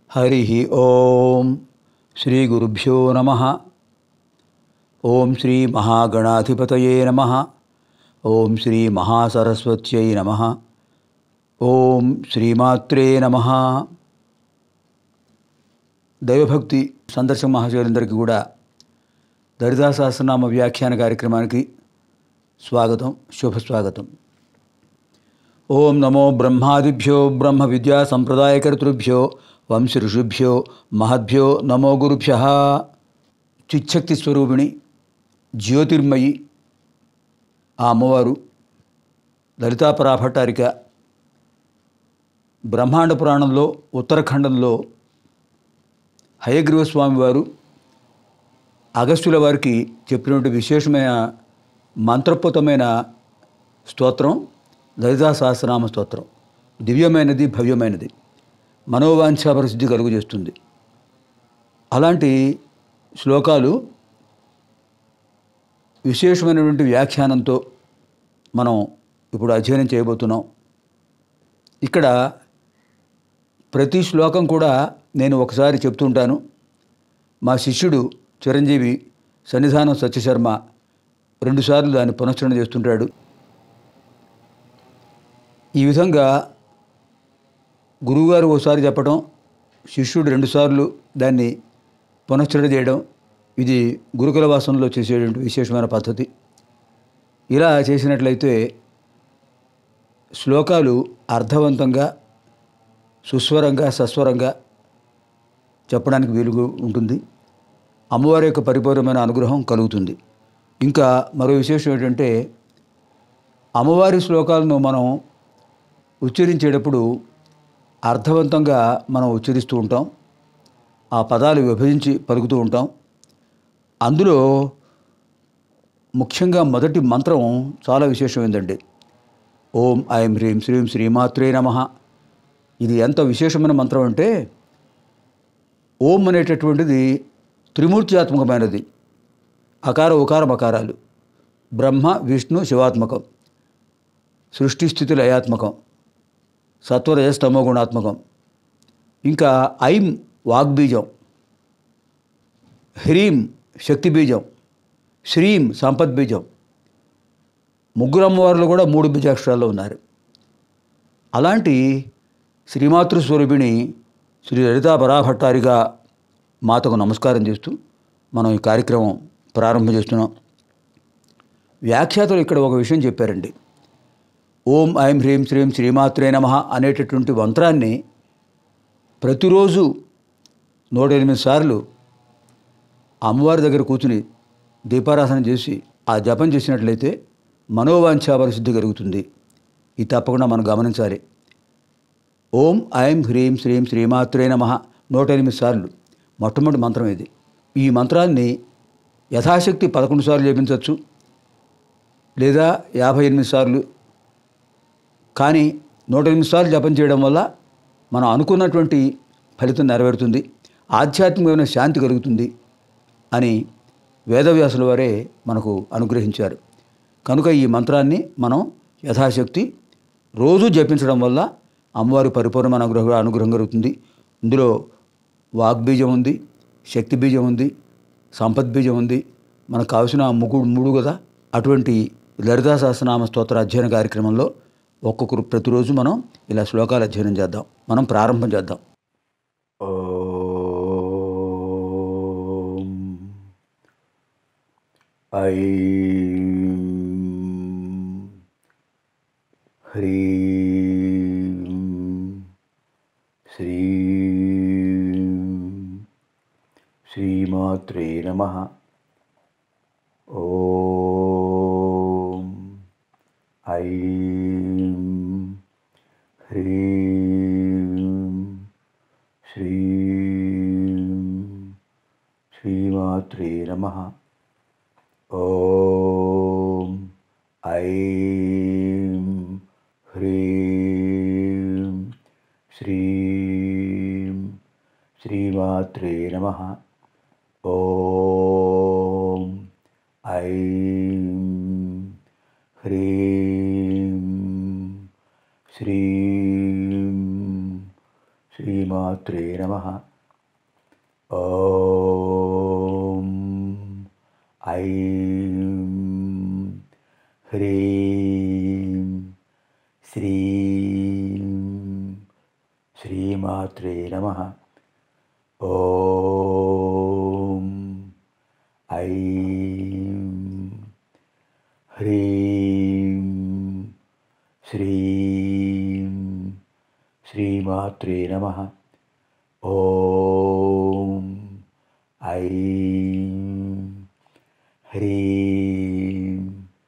హరి ఓం శ్రీ గురుభ్యో నమ ఓం శ్రీ మహాగణాధిపతయే నమ ఓం శ్రీ మహాసరస్వత్యై నమ ఓం శ్రీమాత్రే నమ దైవభక్తి సందర్శక మహాశయులందరికీ కూడా దరిదా సహస్రనామ వ్యాఖ్యాన కార్యక్రమానికి స్వాగతం శుభస్వాగతం ఓం నమో బ్రహ్మాదిభ్యో బ్రహ్మ విద్యా సంప్రదాయకర్తృభ్యో వంశ ఋషుభ్యో మహద్భ్యో నమో గురుభ్య చిచ్చక్తి స్వరూపిణి జ్యోతిర్మయి ఆ అమ్మవారు లలితాపరాభట్టారిక బ్రహ్మాండ పురాణంలో ఉత్తరాఖండంలో హయగ్రీవ స్వామి వారు అగస్త్యుల వారికి చెప్పినటువంటి విశేషమైన మంత్రపుతమైన స్తోత్రం లలితా సహస్రనామ స్తోత్రం దివ్యమైనది భవ్యమైనది మనోవాంఛా పరిస్థితి కలుగు చేస్తుంది అలాంటి శ్లోకాలు విశేషమైనటువంటి వ్యాఖ్యానంతో మనం ఇప్పుడు అధ్యయనం చేయబోతున్నాం ఇక్కడ ప్రతి శ్లోకం కూడా నేను ఒకసారి చెప్తుంటాను మా శిష్యుడు చిరంజీవి సన్నిధానం సత్యశర్మ రెండుసార్లు దాన్ని పునశ్చరణ చేస్తుంటాడు ఈ విధంగా గురువుగారు ఓసారి చెప్పడం శిష్యుడు రెండుసార్లు దాన్ని పునశ్చరణ చేయడం ఇది గురుకుల వాసంలో చేసేటువంటి విశేషమైన పద్ధతి ఇలా చేసినట్లయితే శ్లోకాలు అర్థవంతంగా సుస్వరంగా సస్వరంగా చెప్పడానికి వీలుగా ఉంటుంది అమ్మవారి యొక్క పరిపూర్ణమైన అనుగ్రహం కలుగుతుంది ఇంకా మరో విశేషం ఏంటంటే అమ్మవారి శ్లోకాలను మనం ఉచ్చరించేటప్పుడు అర్థవంతంగా మనం ఉచ్చరిస్తూ ఉంటాం ఆ పదాలు విభజించి పలుకుతూ ఉంటాం అందులో ముఖ్యంగా మొదటి మంత్రం చాలా విశేషమైందండి ఓం ఐం హ్రీం శ్రీం శ్రీమాత్రే నమ ఇది ఎంత విశేషమైన మంత్రం అంటే ఓం అనేటటువంటిది త్రిమూర్త్యాత్మకమైనది అకార ఉకార మకారాలు బ్రహ్మ విష్ణు శివాత్మకం సృష్టి స్థితి లయాత్మకం సత్వరజస్తమో గుణాత్మకం ఇంకా ఐం వాగ్బీజం హ్రీం శక్తి బీజం శ్రీం సంపద్బీజం ముగ్గురు అమ్మవార్లు కూడా మూడు బీజాక్షరాల్లో ఉన్నారు అలాంటి శ్రీమాతృస్వరూపిణి శ్రీ లలితా పరాభట్టారిగా మాతకు నమస్కారం చేస్తూ మనం ఈ కార్యక్రమం ప్రారంభం చేస్తున్నాం వ్యాఖ్యాతలు ఇక్కడ ఒక విషయం చెప్పారండి ఓం ఐం హ్రీం శ్రీం శ్రీమాత్రే నమ అనేటటువంటి మంత్రాన్ని ప్రతిరోజు నూట ఎనిమిది సార్లు అమ్మవారి దగ్గర కూర్చుని దీపారాధన చేసి ఆ జపం చేసినట్లయితే మనోవాంఛా పరిశుద్ధి కలుగుతుంది ఇది తప్పకుండా మనం గమనించాలి ఓం ఐం హ్రీం శ్రీం శ్రీమాత్రే నమ నూట ఎనిమిది సార్లు మొట్టమొదటి మంత్రం ఇది ఈ మంత్రాన్ని యథాశక్తి పదకొండు సార్లు జపించవచ్చు లేదా యాభై ఎనిమిది సార్లు కానీ నూట ఎనిమిది సార్లు జపం చేయడం వల్ల మనం అనుకున్నటువంటి ఫలితం నెరవేరుతుంది ఆధ్యాత్మికమైన శాంతి కలుగుతుంది అని వేదవ్యాసుల వారే మనకు అనుగ్రహించారు కనుక ఈ మంత్రాన్ని మనం యథాశక్తి రోజు జపించడం వల్ల అమ్మవారి పరిపూర్ణమైన అనుగ్రహం అనుగ్రహం కలుగుతుంది ఇందులో వాగ్బీజం ఉంది శక్తి బీజం ఉంది సంపత్ బీజం ఉంది మనకు కావాల్సిన ముగ్గురు మూడు కదా అటువంటి లలితా సహస్రనామ స్తోత్ర అధ్యయన కార్యక్రమంలో ఒక్కొక్కరు ప్రతిరోజు మనం ఇలా శ్లోకాలు అధ్యయనం చేద్దాం మనం ప్రారంభం చేద్దాం ఓం ఐం హ్రీం శ్రీం శ్రీమాత్రే నమ ఓం ఐం హ్రీం శ్రీం శ్రీమాత్రే నమ ఓం ఐం హ్రీం శ్రీం శ్రీమాత్రే నమ ఓం ఐం హ్రీం శ్రీం శ్రీమాత్రే నమ ఓం ఐం హ్రీం శ్రీం శ్రీమాత్రే నమ ఓం ఐం హ్రీం శ్రీం శ్రీమాత్రే నమ ఓం ఐం హ్రీం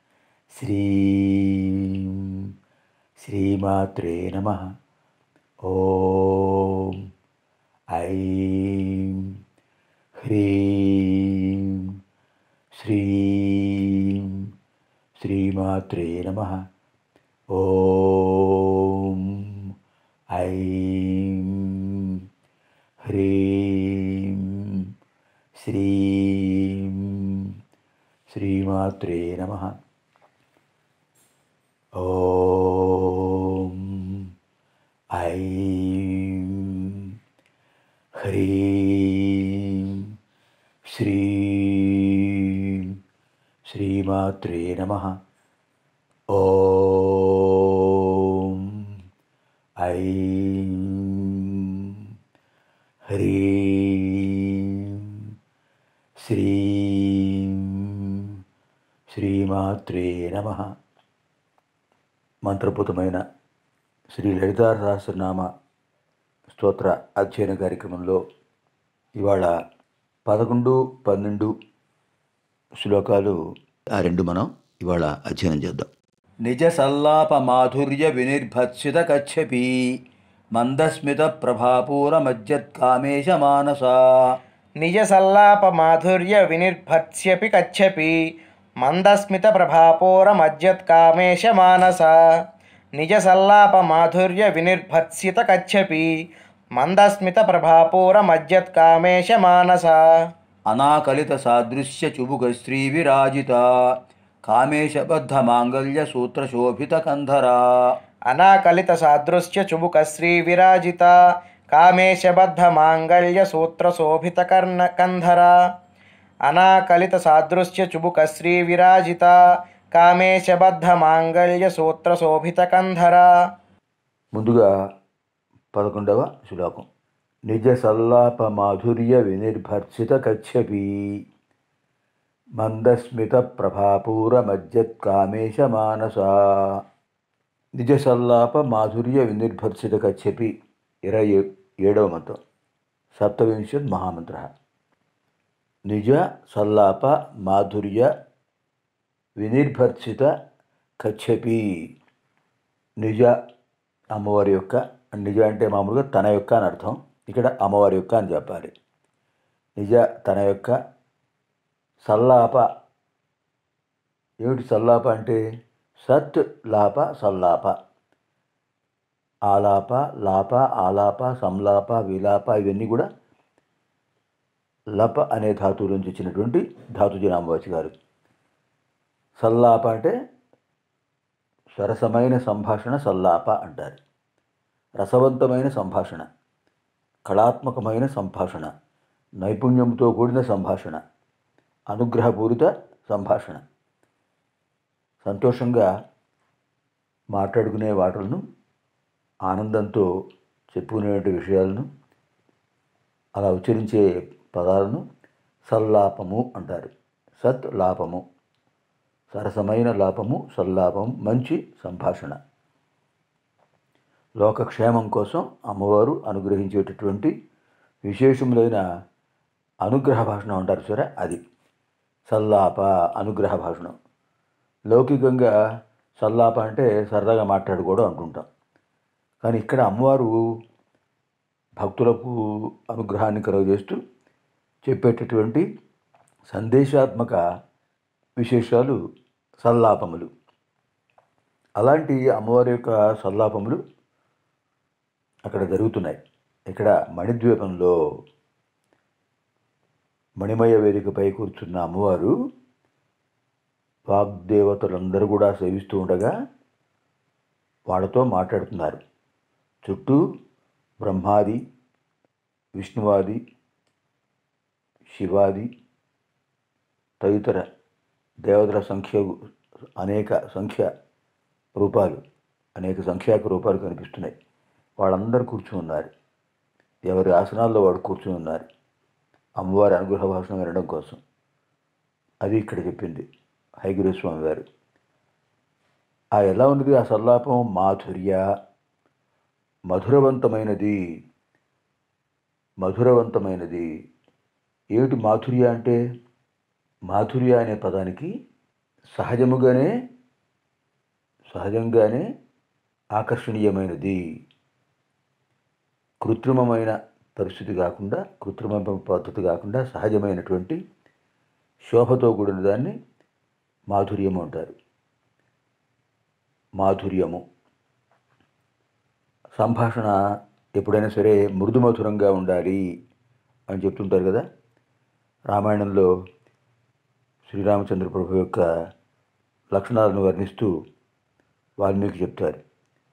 శ్రీం శ్రీమాత్రే నమ ఓం ఐం హ్రీం శ్రీం శ్రీమాత్రే నమ ఓం ఐం హ్రీం శ్రీం శ్రీమాత్రే నమ ఓం ఐం హ్రీం శ్రీం శ్రీమాత్రే నమ ఓం ఐం హ్రీం శ్రీం శ్రీమాత్రే నమ మంత్రపుతమైన శ్రీ లలితా సహస్రనామ స్తోత్ర అధ్యయన కార్యక్రమంలో ఇవాళ పదకొండు పన్నెండు శ్లోకాలు ఆ రెండు మనం ఇవాళ అధ్యయనం చేద్దాం నిజ సల్లాప మాధుర్య వినిర్భత్సిత కచ్చపి మందస్మిత ప్రభాపూర మజ్జత్కామేశ మానస నిజ సల్లాప మాధుర్య వినిర్భత్స్యపి కచ్చపి మందస్మిత ప్రభాపోర మజ్జత్కామేశ మానస నిజ సల్లాప మాధుర్య వినిర్భత్సిత కచ్చపి మందస్మిత ప్రభాపూర మజ్జత్కామేశ మానస అనాకలిత సాదృశ్య చుబుక శ్రీ విరాజిత కామేశబద్ధ మాంగళ్య సూత్ర శోభిత కంధరా అనాకలిత సాదృశ్య చుబుక శ్రీ విరాజిత కామేశబద్ధ మాంగళ్య సూత్ర శోభిత కర్ణ కంధర అనాకలిత సాదృశ్య చుబుక శ్రీ విరాజిత కామేశబద్ధ మాంగళ్య సూత్ర శోభిత కంధర ముందుగా పదకొండవ శ్లోకం నిజ సల్లాప మాధుర్య వినిర్భర్షిత కచ్చపి మందస్మిత ప్రభాపూర మజ్జత్కామేశ మానస నిజ సల్లాప మాధుర్య వినిర్భర్షిత కచ్చపి ఇరవై ఏడవ మంత్రం సప్తవింశత్ మహామంత్ర నిజ సల్లాప మాధుర్య వినిర్భర్షిత కచ్చపి నిజ అమ్మవారి యొక్క నిజ అంటే మామూలుగా తన యొక్క అని అర్థం ఇక్కడ అమ్మవారి యొక్క అని చెప్పాలి నిజ తన యొక్క సల్లాప ఏమిటి సల్లాప అంటే సత్ లాప సల్లాప ఆలాప లాప ఆలాప సంలాప విలాప ఇవన్నీ కూడా లప అనే ధాతువు నుంచి వచ్చినటువంటి ధాతుజనామవాచి గారు సల్లాప అంటే సరసమైన సంభాషణ సల్లాప అంటారు రసవంతమైన సంభాషణ కళాత్మకమైన సంభాషణ నైపుణ్యంతో కూడిన సంభాషణ అనుగ్రహపూరిత సంభాషణ సంతోషంగా మాట్లాడుకునే వాటలను ఆనందంతో చెప్పుకునే విషయాలను అలా ఉచ్చరించే పదాలను సల్లాపము అంటారు సత్ లాపము సరసమైన లాపము సల్లాపం మంచి సంభాషణ లోకక్షేమం కోసం అమ్మవారు అనుగ్రహించేటటువంటి విశేషములైన అనుగ్రహ భాషణం అంటారు సరే అది సల్లాప అనుగ్రహ భాషణం లౌకికంగా సల్లాప అంటే సరదాగా మాట్లాడుకోవడం అనుకుంటాం కానీ ఇక్కడ అమ్మవారు భక్తులకు అనుగ్రహాన్ని కలుగజేస్తూ చెప్పేటటువంటి సందేశాత్మక విశేషాలు సల్లాపములు అలాంటి అమ్మవారి యొక్క సల్లాపములు అక్కడ జరుగుతున్నాయి ఇక్కడ మణిద్వీపంలో మణిమయ వేదికపై కూర్చున్న అమ్మవారు వాగ్దేవతలందరూ కూడా సేవిస్తూ ఉండగా వాళ్ళతో మాట్లాడుతున్నారు చుట్టూ బ్రహ్మాది విష్ణువాది శివాది తదితర దేవతల సంఖ్య అనేక సంఖ్య రూపాలు అనేక సంఖ్యాక రూపాలు కనిపిస్తున్నాయి వాళ్ళందరూ కూర్చుని ఉన్నారు ఎవరి ఆసనాల్లో వాడు కూర్చుని ఉన్నారు అమ్మవారి అనుగ్రహ భాషణ వినడం కోసం అది ఇక్కడ చెప్పింది హైగురు స్వామి వారు ఆ ఎలా ఉన్నది ఆ సల్లాపం మాధుర్య మధురవంతమైనది మధురవంతమైనది ఏమిటి మాధుర్య అంటే మాధుర్య అనే పదానికి సహజముగానే సహజంగానే ఆకర్షణీయమైనది కృత్రిమమైన పరిస్థితి కాకుండా కృత్రిమ పద్ధతి కాకుండా సహజమైనటువంటి శోభతో కూడిన దాన్ని మాధుర్యము అంటారు మాధుర్యము సంభాషణ ఎప్పుడైనా సరే మృదుమధురంగా ఉండాలి అని చెప్తుంటారు కదా రామాయణంలో శ్రీరామచంద్ర ప్రభు యొక్క లక్షణాలను వర్ణిస్తూ వాల్మీకి చెప్తారు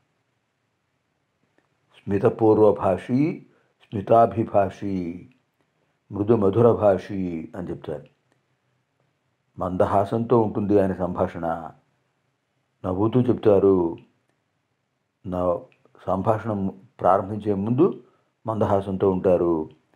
స్మితపూర్వభాషి స్మితాభిభాషి మృదు మధుర భాషి అని చెప్తారు మందహాసంతో ఉంటుంది ఆయన సంభాషణ నవ్వుతూ చెప్తారు నా సంభాషణ ప్రారంభించే ముందు మందహాసంతో ఉంటారు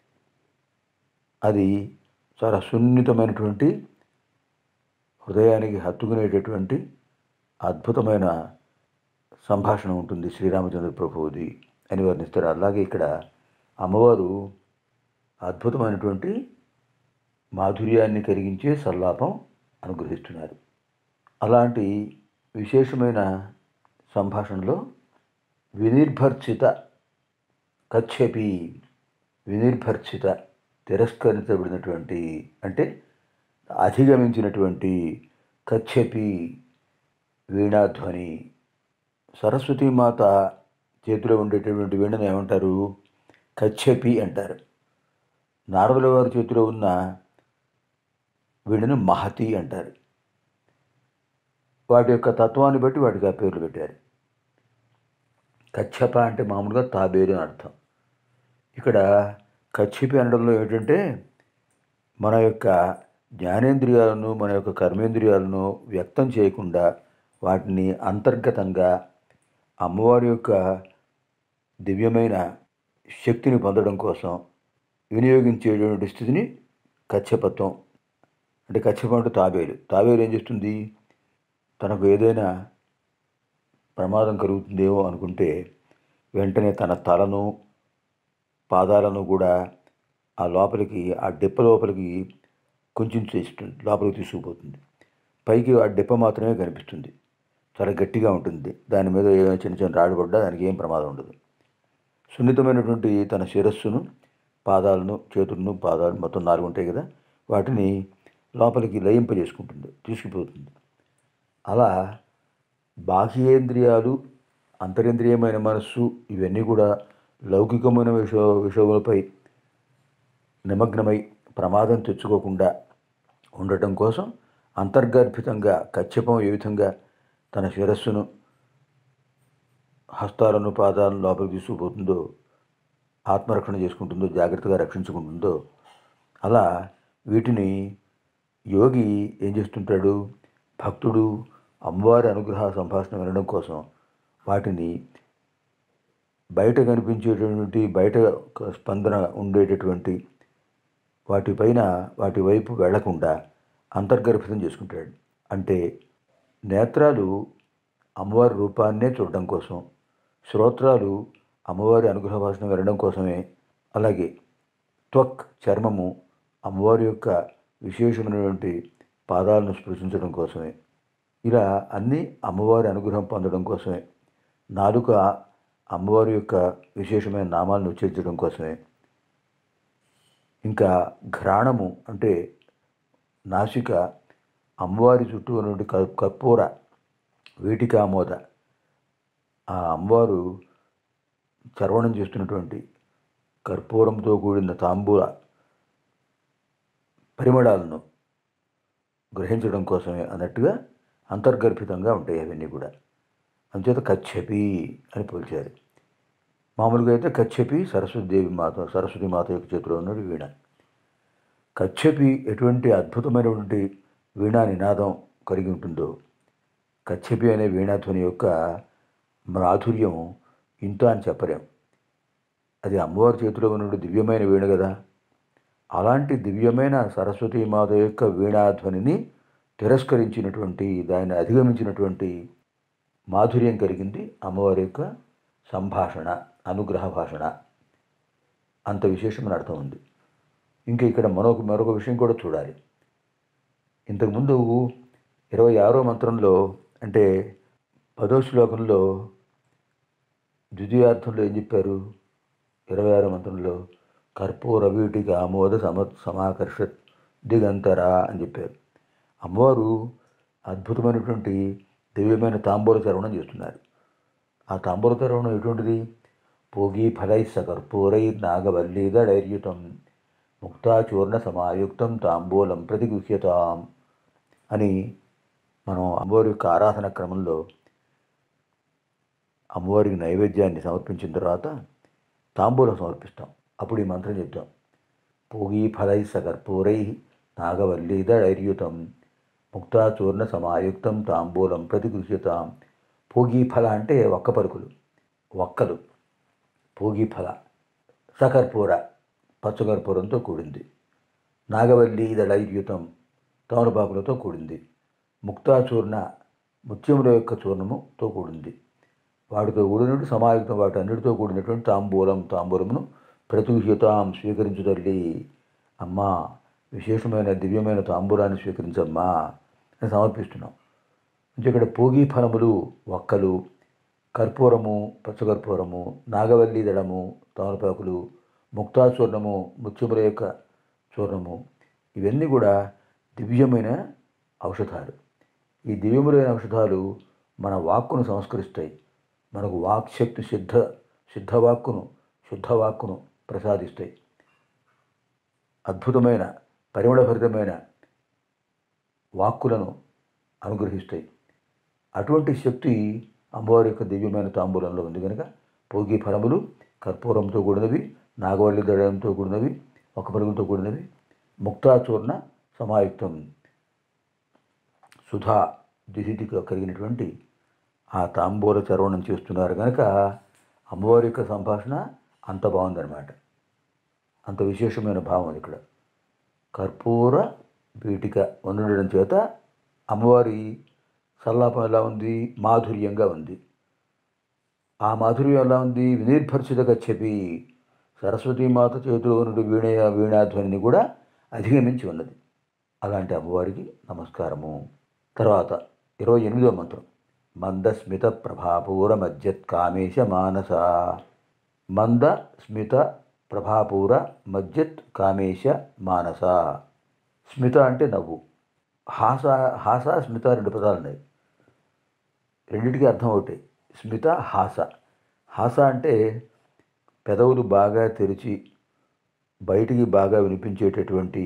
అది చాలా సున్నితమైనటువంటి హృదయానికి హత్తుకునేటటువంటి అద్భుతమైన సంభాషణ ఉంటుంది శ్రీరామచంద్ర ప్రభువుది అని వర్ణిస్తారు అలాగే ఇక్కడ అమ్మవారు అద్భుతమైనటువంటి మాధుర్యాన్ని కలిగించే సల్లాపం అనుగ్రహిస్తున్నారు అలాంటి విశేషమైన సంభాషణలో వినిర్భర్చిత కచ్చపి వినిర్భర్చిత తిరస్కరించబడినటువంటి అంటే అధిగమించినటువంటి కచ్చపి వీణాధ్వని సరస్వతీమాత చేతిలో ఉండేటటువంటి వీణను ఏమంటారు కచ్చపి అంటారు నారదుల వారి చేతిలో ఉన్న వీణను మహతి అంటారు వాటి యొక్క తత్వాన్ని బట్టి వాటికి ఆ పేర్లు పెట్టారు కచ్చప అంటే మామూలుగా తాబేలు అని అర్థం ఇక్కడ కచ్చిపి అనడంలో ఏంటంటే మన యొక్క జ్ఞానేంద్రియాలను మన యొక్క కర్మేంద్రియాలను వ్యక్తం చేయకుండా వాటిని అంతర్గతంగా అమ్మవారి యొక్క దివ్యమైన శక్తిని పొందడం కోసం వినియోగించేటువంటి స్థితిని కచ్చపత్వం అంటే కచ్చపం అంటే తాబేలు తాబేలు ఏం చేస్తుంది తనకు ఏదైనా ప్రమాదం కలుగుతుందేమో అనుకుంటే వెంటనే తన తలను పాదాలను కూడా ఆ లోపలికి ఆ డెప్ప లోపలికి కొంచెం చేస్తుంది లోపలికి తీసుకుపోతుంది పైకి ఆ డెప్ప మాత్రమే కనిపిస్తుంది చాలా గట్టిగా ఉంటుంది దాని మీద ఏమైనా చిన్న చిన్న రాడు పడ్డా దానికి ఏం ప్రమాదం ఉండదు సున్నితమైనటువంటి తన శిరస్సును పాదాలను చేతులను పాదాలు మొత్తం నాలుగు ఉంటాయి కదా వాటిని లోపలికి లయింపజేసుకుంటుంది తీసుకుపోతుంది అలా బాహ్యేంద్రియాలు అంతరేంద్రియమైన మనస్సు ఇవన్నీ కూడా లౌకికమైన విషయ విషయములపై నిమగ్నమై ప్రమాదం తెచ్చుకోకుండా ఉండటం కోసం అంతర్గర్భితంగా కచ్చపం ఏ విధంగా తన శిరస్సును హస్తాలను పాదాలను లోపలికి తీసుకుపోతుందో ఆత్మరక్షణ చేసుకుంటుందో జాగ్రత్తగా రక్షించుకుంటుందో అలా వీటిని యోగి ఏం చేస్తుంటాడు భక్తుడు అమ్మవారి అనుగ్రహ సంభాషణ వినడం కోసం వాటిని బయట కనిపించేటటువంటి బయట స్పందన ఉండేటటువంటి వాటిపైన వాటి వైపు వెళ్లకుండా అంతర్గర్భితం చేసుకుంటాడు అంటే నేత్రాలు అమ్మవారి రూపాన్నే చూడడం కోసం శ్రోత్రాలు అమ్మవారి అనుగ్రహ భాషను వినడం కోసమే అలాగే త్వక్ చర్మము అమ్మవారి యొక్క విశేషమైనటువంటి పాదాలను స్పృశించడం కోసమే ఇలా అన్నీ అమ్మవారి అనుగ్రహం పొందడం కోసమే నాలుక అమ్మవారి యొక్క విశేషమైన నామాలను ఉచ్చరించడం కోసమే ఇంకా ఘ్రాణము అంటే నాసిక అమ్మవారి చుట్టూ ఉన్నటువంటి క- కర్పూర వీటికామోద ఆ అమ్మవారు చర్వణం చేస్తున్నటువంటి కర్పూరంతో కూడిన తాంబూల పరిమళాలను గ్రహించడం కోసమే అన్నట్టుగా అంతర్గర్భితంగా ఉంటాయి అవన్నీ కూడా అంచేత కచ్చపి అని పోల్చారు మామూలుగా అయితే కచ్చపి సరస్వతి దేవి మాత సరస్వతి మాత యొక్క చేతిలో ఉన్నాడు వీణ కచ్చపి ఎటువంటి అద్భుతమైనటువంటి వీణా నినాదం కలిగి ఉంటుందో కచ్చపి అనే వీణాధ్వని యొక్క మాధుర్యం ఇంత అని చెప్పలేం అది అమ్మవారి చేతిలో ఉన్న దివ్యమైన వీణ కదా అలాంటి దివ్యమైన సరస్వతీ మాత యొక్క వీణాధ్వనిని తిరస్కరించినటువంటి దాన్ని అధిగమించినటువంటి మాధుర్యం కలిగింది అమ్మవారి యొక్క సంభాషణ అనుగ్రహ భాషణ అంత విశేషమైన అర్థం ఉంది ఇంకా ఇక్కడ మరొక మరొక విషయం కూడా చూడాలి ఇంతకుముందు ఇరవై ఆరో మంత్రంలో అంటే పదో శ్లోకంలో ద్వితీయార్థంలో ఏం చెప్పారు ఇరవై ఆరో మంత్రంలో కర్పూర వీటికి ఆమోద సమ సమాకర్షత్ దిగంతరా అని చెప్పారు అమ్మవారు అద్భుతమైనటువంటి దివ్యమైన తాంబూల చరవణం చేస్తున్నారు ఆ తాంబూల చరవణం ఎటువంటిది పోగి ఫలై సకర్పూరై నాగవల్లీదడైర్యుతం ముక్తాచూర్ణ సమాయుక్తం తాంబూలం ప్రతిగృహ్యతాం అని మనం అమ్మవారి యొక్క ఆరాధన క్రమంలో అమ్మవారికి నైవేద్యాన్ని సమర్పించిన తర్వాత తాంబూలం సమర్పిస్తాం అప్పుడు ఈ మంత్రం చెప్తాం పోగి ఫలై సకర్పూరై నాగవల్లీదైర్యుతం ముక్తాచూర్ణ సమాయుక్తం తాంబూలం ప్రతిగృహ్యతాం పోగి ఫల అంటే ఒక్క పరుకులు ఒక్కలు పోగి ఫల సకర్పూర పచ్చకర్పూరంతో కూడింది నాగవల్లి దళైర్యుతం తమలపాకులతో కూడింది ముక్తాచూర్ణ ముత్యముల యొక్క చూర్ణముతో కూడింది వాటితో కూడినట్టు సమాయుక్తం వాటి అన్నిటితో కూడినటువంటి తాంబూలం తాంబూలమును ప్రతిహితాం స్వీకరించు తల్లి అమ్మా విశేషమైన దివ్యమైన తాంబూలాన్ని స్వీకరించమ్మా అని సమర్పిస్తున్నాం అంటే ఇక్కడ పోగి ఫలములు ఒక్కలు కర్పూరము పచ్చకర్పూరము నాగవల్లి దళము తమలపాకులు ముక్తాచూర్ణము ముత్యముల యొక్క చూర్ణము ఇవన్నీ కూడా దివ్యమైన ఔషధాలు ఈ దివ్యములైన ఔషధాలు మన వాక్కును సంస్కరిస్తాయి మనకు వాక్శక్తి సిద్ధ సిద్ధవాక్కును శుద్ధవాక్కును ప్రసాదిస్తాయి అద్భుతమైన పరిమళభరితమైన వాక్కులను అనుగ్రహిస్తాయి అటువంటి శక్తి అమ్మవారి యొక్క దివ్యమైన తాంబూలంలో ఉంది కనుక పోగి ఫలములు కర్పూరంతో కూడినవి నాగవల్లి దళంతో కూడినవి ఒక పరుగులతో కూడినవి ముక్తాచూర్ణ సమాయుక్తం సుధా దిహితిగా కలిగినటువంటి ఆ తాంబూల చరవణం చేస్తున్నారు కనుక అమ్మవారి యొక్క సంభాషణ అంత బాగుందన్నమాట అంత విశేషమైన భావం ఇక్కడ కర్పూర పీటిక ఉండడం చేత అమ్మవారి సల్లాపం ఎలా ఉంది మాధుర్యంగా ఉంది ఆ మాధుర్యం ఎలా ఉంది వినిర్భర్షితగా చెప్పి సరస్వతీమాత చేతిలో ఉన్న వీణ వీణాధ్వనిని కూడా అధిగమించి ఉన్నది అలాంటి అమ్మవారికి నమస్కారము తర్వాత ఇరవై ఎనిమిదో మంత్రం మందస్మిత ప్రభాపూర మధ్యత్ కామేశ మానస మంద స్మిత ప్రభాపూర మధ్యత్ కామేశ మానస స్మిత అంటే నవ్వు హాస హాస స్మిత రెండు పదాలు ఉన్నాయి రెండింటికి అర్థం ఒకటి స్మిత హాస హాస అంటే పెదవులు బాగా తెరిచి బయటికి బాగా వినిపించేటటువంటి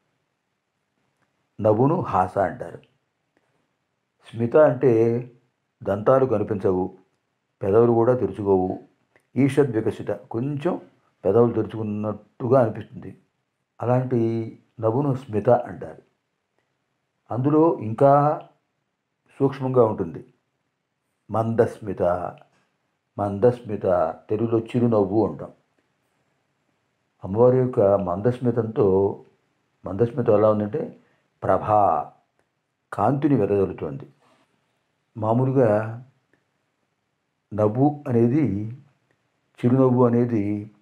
నవ్వును హాస అంటారు స్మిత అంటే దంతాలు కనిపించవు పెదవులు కూడా తెరుచుకోవు ఈషద్ వికసిత కొంచెం పెదవులు తెరుచుకున్నట్టుగా అనిపిస్తుంది అలాంటి నవ్వును స్మిత అంటారు అందులో ఇంకా సూక్ష్మంగా ఉంటుంది మందస్మిత మందస్మిత తెలుగులో చిరునవ్వు అంటాం అమ్మవారి యొక్క మందస్మితంతో మందస్మితం ఎలా ఉందంటే ప్రభా కాంతిని వెదజల్లుతోంది మామూలుగా నవ్వు అనేది చిరునవ్వు అనేది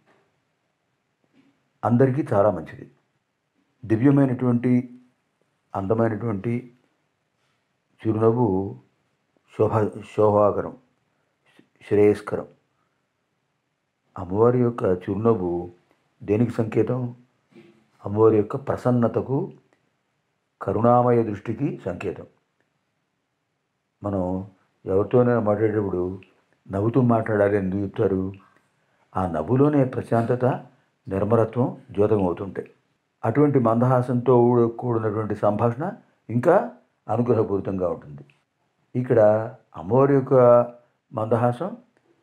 అందరికీ చాలా మంచిది దివ్యమైనటువంటి అందమైనటువంటి చిరునవ్వు శోభ శోభాకరం శ్రేయస్కరం అమ్మవారి యొక్క చిరునవ్వు దేనికి సంకేతం అమ్మవారి యొక్క ప్రసన్నతకు కరుణామయ దృష్టికి సంకేతం మనం ఎవరితోనైనా మాట్లాడేటప్పుడు నవ్వుతూ మాట్లాడాలి ఎందుకు చెప్తారు ఆ నవ్వులోనే ప్రశాంతత నిర్మలత్వం ద్యోతకం అవుతుంటాయి అటువంటి మందహాసంతో కూడినటువంటి సంభాషణ ఇంకా అనుగ్రహపూరితంగా ఉంటుంది ఇక్కడ అమ్మవారి యొక్క మందహాసం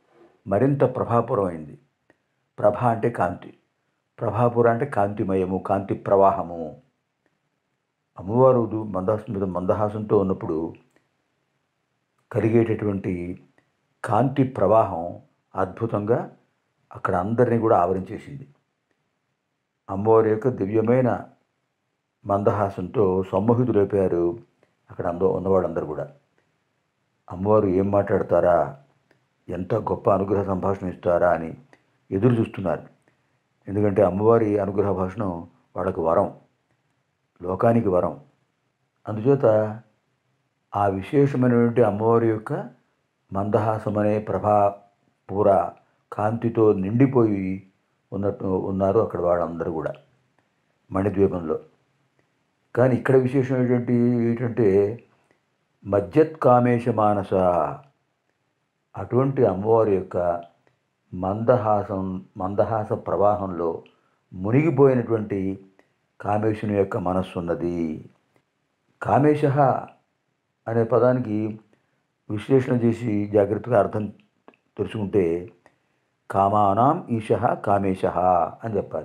మరింత ప్రభాపురమైంది ప్రభ అంటే కాంతి ప్రభాపుర అంటే కాంతిమయము కాంతి ప్రవాహము అమ్మవారు మందహాసం మీద మందహాసంతో ఉన్నప్పుడు కలిగేటటువంటి కాంతి ప్రవాహం అద్భుతంగా అక్కడ అందరినీ కూడా ఆవరించేసింది అమ్మవారి యొక్క దివ్యమైన మందహాసంతో సమ్మోహితులైపోయారు అక్కడ అందో ఉన్నవాళ్ళందరూ కూడా అమ్మవారు ఏం మాట్లాడతారా ఎంత గొప్ప అనుగ్రహ సంభాషణ ఇస్తారా అని ఎదురు చూస్తున్నారు ఎందుకంటే అమ్మవారి అనుగ్రహ భాషణం వాళ్ళకు వరం లోకానికి వరం అందుచేత ఆ విశేషమైనటువంటి అమ్మవారి యొక్క మందహాసం అనే ప్రభా పూర కాంతితో నిండిపోయి ఉన్నట్టు ఉన్నారు అక్కడ వాళ్ళందరూ కూడా మణిద్వీపంలో కానీ ఇక్కడ విశేషం ఏంటంటే ఏంటంటే మజ్జత్ కామేశ మానస అటువంటి అమ్మవారి యొక్క మందహాసం మందహాస ప్రవాహంలో మునిగిపోయినటువంటి కామేశుని యొక్క మనస్సు ఉన్నది కామేశ అనే పదానికి విశ్లేషణ చేసి జాగ్రత్తగా అర్థం తెలుసుకుంటే కామానాం ఈశ కామేశ అని చెప్పాలి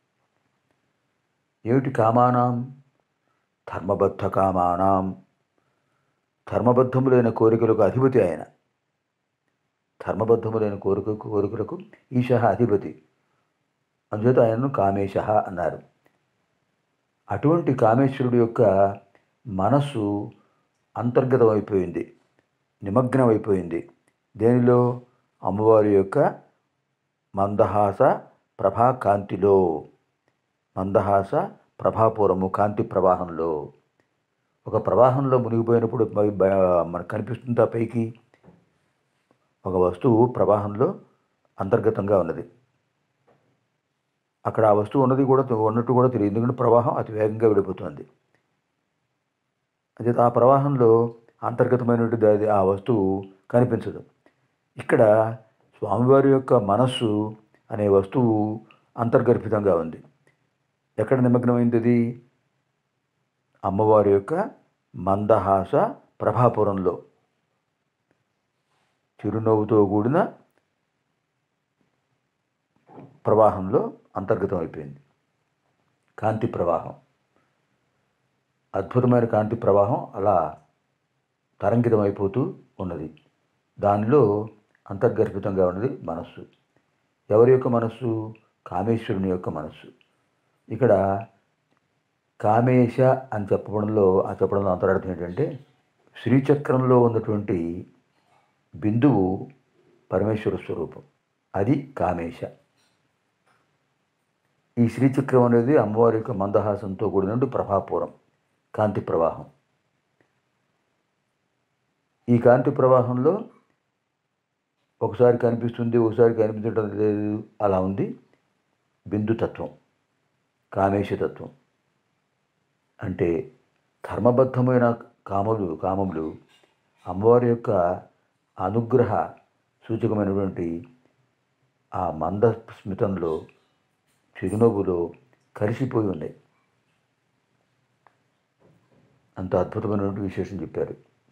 ఏమిటి కామానాం ధర్మబద్ధ కామానాం ధర్మబద్ధములైన కోరికలకు అధిపతి ఆయన ధర్మబద్ధములైన కోరిక కోరికలకు ఈశ అధిపతి అందుచేత ఆయనను కామేశ అన్నారు అటువంటి కామేశ్వరుడు యొక్క మనస్సు అంతర్గతమైపోయింది నిమగ్నమైపోయింది దేనిలో అమ్మవారి యొక్క మందహాస ప్రభా కాంతిలో మందహాస ప్రభాపూరము కాంతి ప్రవాహంలో ఒక ప్రవాహంలో మునిగిపోయినప్పుడు బ- బ- మనకు కనిపిస్తుందా పైకి ఒక వస్తువు ప్రవాహంలో అంతర్గతంగా ఉన్నది అక్కడ ఆ వస్తువు ఉన్నది కూడా ఉన్నట్టు కూడా తెలియదు ఎందుకంటే ప్రవాహం అతి వేగంగా విడిపోతుంది అదే ఆ ప్రవాహంలో అంతర్గతమైనటువంటి అది ఆ వస్తువు కనిపించదు ఇక్కడ స్వామివారి యొక్క మనస్సు అనే వస్తువు అంతర్గర్భితంగా ఉంది ఎక్కడ నిమగ్నమైంది అది అమ్మవారి యొక్క మందహాస ప్రభాపురంలో చిరునవ్వుతో కూడిన ప్రవాహంలో అంతర్గతం అయిపోయింది కాంతి ప్రవాహం అద్భుతమైన కాంతి ప్రవాహం అలా తరంగితం అయిపోతూ ఉన్నది దానిలో అంతర్గర్భితంగా ఉన్నది మనస్సు ఎవరి యొక్క మనస్సు కామేశ్వరుని యొక్క మనస్సు ఇక్కడ కామేశ అని చెప్పడంలో ఆ చెప్పడంలో అంతరార్థం ఏంటంటే శ్రీచక్రంలో ఉన్నటువంటి బిందువు పరమేశ్వర స్వరూపం అది కామేశ ఈ శ్రీచక్రం అనేది అమ్మవారి యొక్క మందహాసంతో కూడినట్టు ప్రభాపురం కాంతి ప్రవాహం ఈ కాంతి ప్రవాహంలో ఒకసారి కనిపిస్తుంది ఒకసారి కనిపించడం లేదు అలా ఉంది బిందుతత్వం కామేశతత్వం అంటే ధర్మబద్ధమైన కామలు కామములు అమ్మవారి యొక్క అనుగ్రహ సూచకమైనటువంటి ఆ మంద స్మితంలో చిరునవ్వులో కలిసిపోయి ఉన్నాయి అంత అద్భుతమైనటువంటి విశేషం చెప్పారు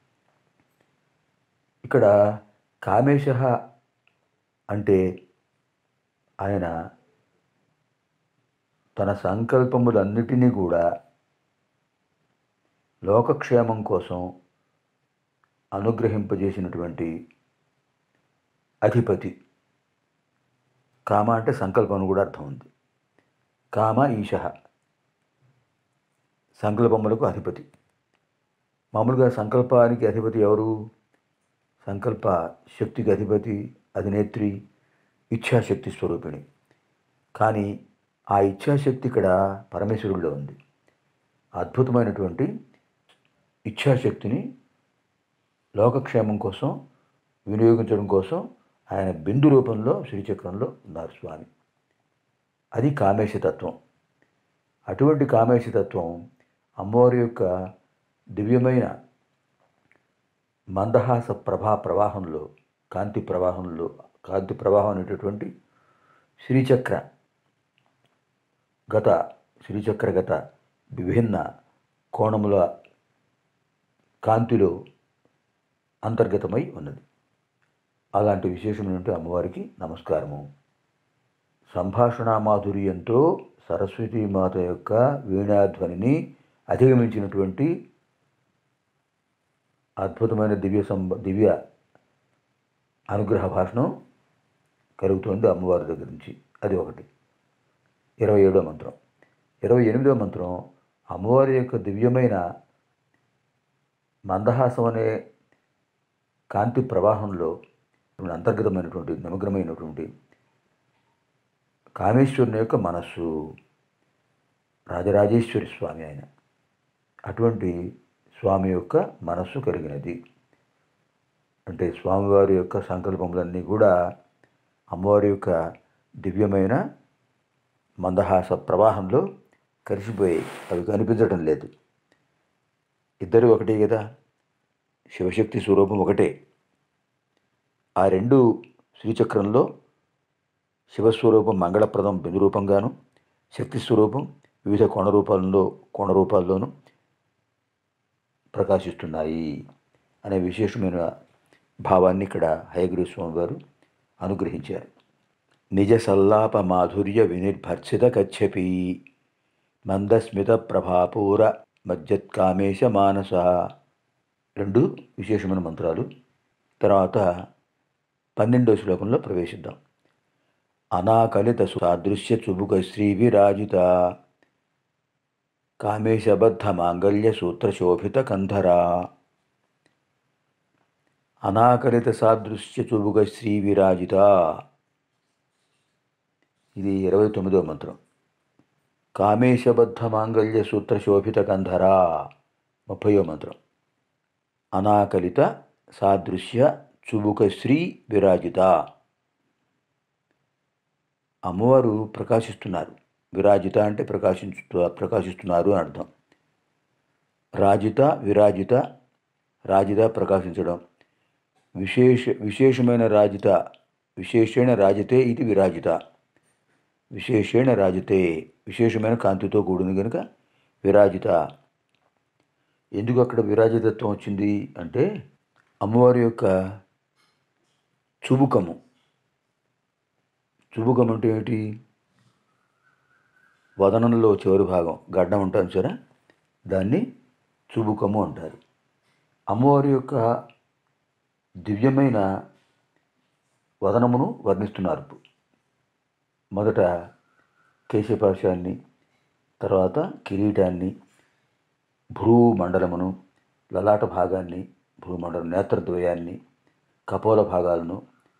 ఇక్కడ కామేశ అంటే ఆయన తన సంకల్పములన్నిటినీ కూడా లోకక్షేమం కోసం అనుగ్రహింపజేసినటువంటి అధిపతి కామ అంటే సంకల్పం అని కూడా అర్థం ఉంది కామ ఈశ సంకల్పములకు అధిపతి మామూలుగా సంకల్పానికి అధిపతి ఎవరు సంకల్ప శక్తికి అధిపతి అధినేత్రి ఇచ్ఛాశక్తి స్వరూపిణి కానీ ఆ ఇచ్ఛాశక్తి ఇక్కడ పరమేశ్వరుడిలో ఉంది అద్భుతమైనటువంటి ఇచ్ఛాశక్తిని లోకక్షేమం కోసం వినియోగించడం కోసం ఆయన బిందు రూపంలో శ్రీచక్రంలో ఉన్నారు స్వామి అది కామేశతత్వం అటువంటి కామేశతత్వం అమ్మవారి యొక్క దివ్యమైన మందహాస ప్రభా ప్రవాహంలో కాంతి ప్రవాహంలో కాంతి ప్రవాహం అనేటటువంటి శ్రీచక్ర గత శ్రీచక్ర గత విభిన్న కోణముల కాంతిలో అంతర్గతమై ఉన్నది అలాంటి విశేషమైనటువంటి అమ్మవారికి నమస్కారము సంభాషణ మాధుర్యంతో సరస్వతీమాత యొక్క వీణాధ్వనిని అధిగమించినటువంటి అద్భుతమైన దివ్య సంబ దివ్య అనుగ్రహ భాషణం కలుగుతుంది అమ్మవారి దగ్గర నుంచి అది ఒకటి ఇరవై ఏడో మంత్రం ఇరవై ఎనిమిదో మంత్రం అమ్మవారి యొక్క దివ్యమైన మందహాసం అనే కాంతి ప్రవాహంలో అంతర్గతమైనటువంటి నిమగ్నమైనటువంటి కామేశ్వరుని యొక్క మనస్సు రాజరాజేశ్వరి స్వామి ఆయన అటువంటి స్వామి యొక్క మనస్సు కలిగినది అంటే స్వామివారి యొక్క సంకల్పములన్నీ కూడా అమ్మవారి యొక్క దివ్యమైన మందహాస ప్రవాహంలో కలిసిపోయి అవి కనిపించడం లేదు ఇద్దరు ఒకటే కదా శివశక్తి స్వరూపం ఒకటే ఆ రెండు శ్రీచక్రంలో శివస్వరూపం మంగళప్రదం బిందు రూపంగాను శక్తి స్వరూపం వివిధ కోణ రూపాలలో కోణ రూపాల్లోనూ ప్రకాశిస్తున్నాయి అనే విశేషమైన భావాన్ని ఇక్కడ హయగిరి స్వామి వారు అనుగ్రహించారు నిజ సల్లాప మాధుర్య వినిర్భర్సిత కచ్చపి మందస్మిత ప్రభాపూర మజ్జత్కామేశ మానస రెండు విశేషమైన మంత్రాలు తర్వాత పన్నెండో శ్లోకంలో ప్రవేశిద్దాం అనాకలిత సాదృశ్య చుబుక శ్రీ విరాజిత కామేశబద్ధ మాంగళ్య సూత్ర శోభిత కంధరా అనాకలిత సాదృశ్య చుబుక శ్రీ విరాజిత ఇది ఇరవై తొమ్మిదో మంత్రం కామేశబద్ధ మాంగళ్య సూత్ర శోభిత కంధరా ముప్పయో మంత్రం అనాకలిత సాదృశ్య చుబుక శ్రీ విరాజిత అమ్మవారు ప్రకాశిస్తున్నారు విరాజిత అంటే ప్రకాశించు ప్రకాశిస్తున్నారు అని అర్థం రాజిత విరాజిత రాజిత ప్రకాశించడం విశేష విశేషమైన రాజిత విశేషణ రాజితే ఇది విరాజిత విశేషణ రాజితే విశేషమైన కాంతితో కూడింది కనుక విరాజిత ఎందుకు అక్కడ విరాజితత్వం వచ్చింది అంటే అమ్మవారి యొక్క చుబుకము చుబుకం అంటే ఏమిటి వదనంలో చివరి భాగం గడ్డం ఉంటుంది సరే దాన్ని చుబుకము అంటారు అమ్మవారి యొక్క దివ్యమైన వదనమును వర్ణిస్తున్నారు మొదట కేశపాశాన్ని తర్వాత కిరీటాన్ని భ్రూమండలమును లలాట భాగాన్ని భ్రూమండలం నేత్రద్వయాన్ని కపోల భాగాలను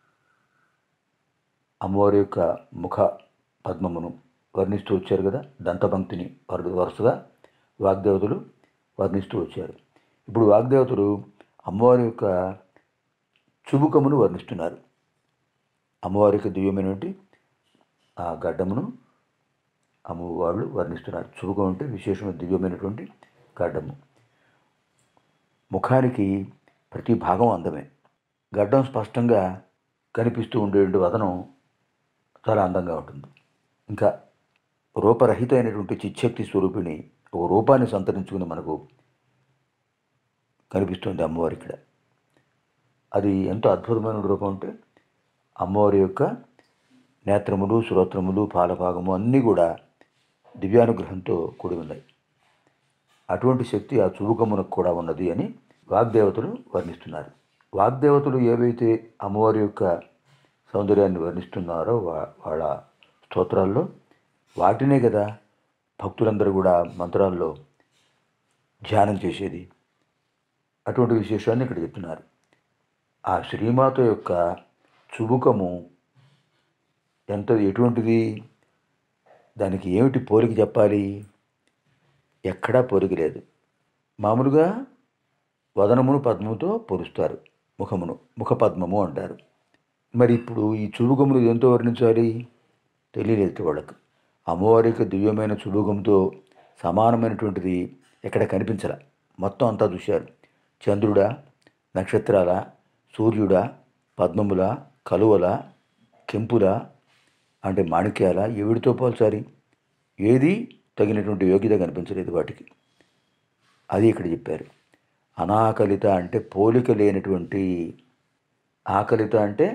అమ్మవారి యొక్క ముఖ పద్మమును వర్ణిస్తూ వచ్చారు కదా దంతపంక్తిని వరు- వరుసగా వాగ్దేవతలు వర్ణిస్తూ వచ్చారు ఇప్పుడు వాగ్దేవతలు అమ్మవారి యొక్క చుబుకమును వర్ణిస్తున్నారు అమ్మవారి యొక్క దివ్యమైనటువంటి ఆ గడ్డమును అమ్మవాళ్ళు వర్ణిస్తున్నారు చుబుకం అంటే విశేషమైన దివ్యమైనటువంటి గడ్డము ముఖానికి ప్రతి భాగం అందమే గడ్డం స్పష్టంగా కనిపిస్తూ ఉండేటువంటి వదనం చాలా అందంగా ఉంటుంది ఇంకా రూపరహిత అయినటువంటి చిచ్చక్తి స్వరూపిణి ఒక రూపాన్ని సంతరించుకుని మనకు కనిపిస్తుంది అమ్మవారి ఇక్కడ అది ఎంతో అద్భుతమైన రూపం అంటే అమ్మవారి యొక్క నేత్రములు శ్రోత్రములు పాలభాగము అన్నీ కూడా దివ్యానుగ్రహంతో కూడి ఉన్నాయి అటువంటి శక్తి ఆ చుబుకమునకు కూడా ఉన్నది అని వాగ్దేవతలు వర్ణిస్తున్నారు వాగ్దేవతలు ఏవైతే అమ్మవారి యొక్క సౌందర్యాన్ని వర్ణిస్తున్నారో వా- వాళ్ళ స్తోత్రాల్లో వాటినే కదా భక్తులందరూ కూడా మంత్రాల్లో ధ్యానం చేసేది అటువంటి విశేషాన్ని ఇక్కడ చెప్తున్నారు ఆ శ్రీమాత యొక్క చుబుకము ఎంత ఎటువంటిది దానికి ఏమిటి పోలిక చెప్పాలి ఎక్కడా పోలిక లేదు మామూలుగా వదనమును పద్మముతో పోలుస్తారు ముఖమును ముఖ పద్మము అంటారు మరి ఇప్పుడు ఈ చుబుకమును ఎంతో వర్ణించాలి తెలియలేదు వాళ్ళకు అమ్మవారి యొక్క దివ్యమైన చుబుకంతో సమానమైనటువంటిది ఎక్కడ కనిపించల మొత్తం అంతా చూశారు చంద్రుడా నక్షత్రాల సూర్యుడా పద్మముల కలువల కెంపుల అంటే మాణిక్యాల ఎవడితో పోల్చాలి ఏది తగినటువంటి యోగ్యత కనిపించలేదు వాటికి అది ఇక్కడ చెప్పారు అనాకలిత అంటే పోలిక లేనటువంటి ఆకలిత అంటే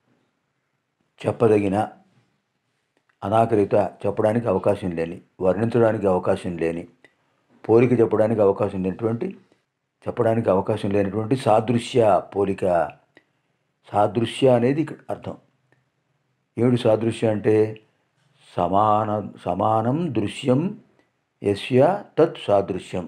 చెప్పదగిన అనాకలిత చెప్పడానికి అవకాశం లేని వర్ణించడానికి అవకాశం లేని పోలిక చెప్పడానికి అవకాశం లేనటువంటి చెప్పడానికి అవకాశం లేనటువంటి సాదృశ్య పోలిక సాదృశ్య అనేది ఇక్కడ అర్థం ఏమిటి సాదృశ్యం అంటే సమాన సమానం దృశ్యం యస్య తత్ సాదృశ్యం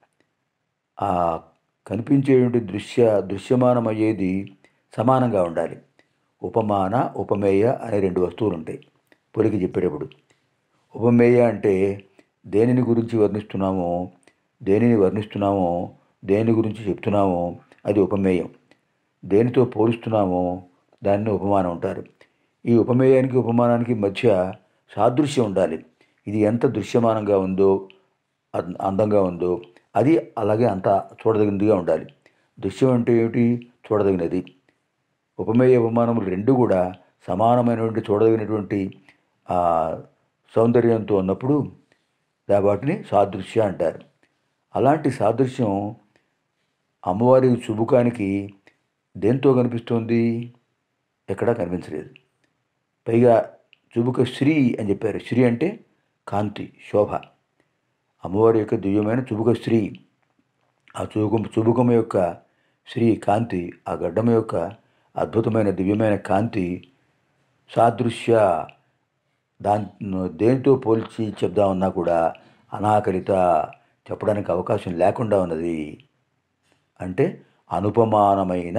ఆ కనిపించేటువంటి దృశ్య దృశ్యమానమయ్యేది సమానంగా ఉండాలి ఉపమాన ఉపమేయ అనే రెండు వస్తువులు ఉంటాయి పొలికి చెప్పేటప్పుడు ఉపమేయ అంటే దేనిని గురించి వర్ణిస్తున్నామో దేనిని వర్ణిస్తున్నామో దేని గురించి చెప్తున్నామో అది ఉపమేయం దేనితో పోలుస్తున్నామో దాన్ని ఉపమానం అంటారు ఈ ఉపమేయానికి ఉపమానానికి మధ్య సాదృశ్యం ఉండాలి ఇది ఎంత దృశ్యమానంగా ఉందో అం- అందంగా ఉందో అది అలాగే అంత చూడదగినదిగా ఉండాలి దృశ్యం అంటే ఏమిటి చూడదగినది ఉపమేయ ఉపమానములు రెండు కూడా సమానమైనటువంటి చూడదగినటువంటి ఆ, సౌందర్యంతో ఉన్నప్పుడు దా వాటిని సాదృశ్య అంటారు అలాంటి సాదృశ్యం అమ్మవారి చుబుకానికి దేంతో కనిపిస్తోంది ఎక్కడా కనిపించలేదు పైగా చుబుక శ్రీ అని చెప్పారు శ్రీ అంటే కాంతి శోభ అమ్మవారి యొక్క దివ్యమైన చుబుక శ్రీ ఆ చుబుకం చుబుకం యొక్క శ్రీ కాంతి ఆ గడ్డం యొక్క అద్భుతమైన దివ్యమైన కాంతి సాదృశ్య దాని దేనితో పోల్చి చెప్దామన్నా కూడా అనాకలిత చెప్పడానికి అవకాశం లేకుండా ఉన్నది అంటే అనుపమానమైన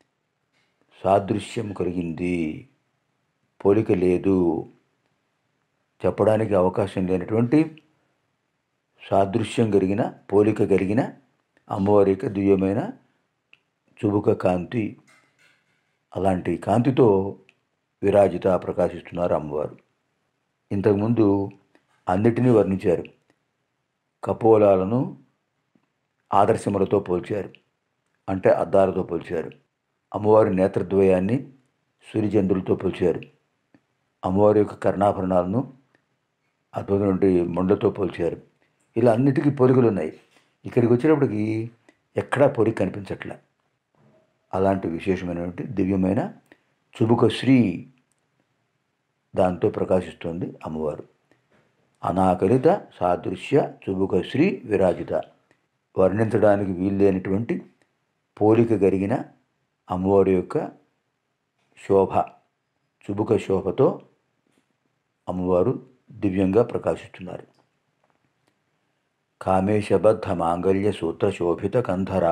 సాదృశ్యం కలిగింది పోలిక లేదు చెప్పడానికి అవకాశం లేనటువంటి సాదృశ్యం కలిగిన పోలిక కలిగిన అమ్మవారి యొక్క దివ్యమైన చుబుక కాంతి అలాంటి కాంతితో విరాజిత ప్రకాశిస్తున్నారు అమ్మవారు ఇంతకుముందు అన్నిటినీ వర్ణించారు కపోలాలను ఆదర్శములతో పోల్చారు అంటే అద్దాలతో పోల్చారు అమ్మవారి నేత్రద్వయాన్ని సూర్యచంద్రులతో పోల్చారు అమ్మవారి యొక్క కర్ణాభరణాలను అద్భుతమైన మొండతో పోల్చారు ఇలా అన్నిటికీ పోలికలు ఉన్నాయి ఇక్కడికి వచ్చేటప్పటికి ఎక్కడా పోలిక కనిపించట్లే అలాంటి విశేషమైనటువంటి దివ్యమైన చుబుక శ్రీ దాంతో ప్రకాశిస్తుంది అమ్మవారు అనాకలిత సాదృశ్య చుబుక శ్రీ విరాజిత వర్ణించడానికి వీల్లేనటువంటి పోలిక కలిగిన అమ్మవారి యొక్క శోభ చుబుక శోభతో అమ్మవారు దివ్యంగా ప్రకాశిస్తున్నారు కామేశబద్ధ మాంగళ్య సూత్ర శోభిత కంధరా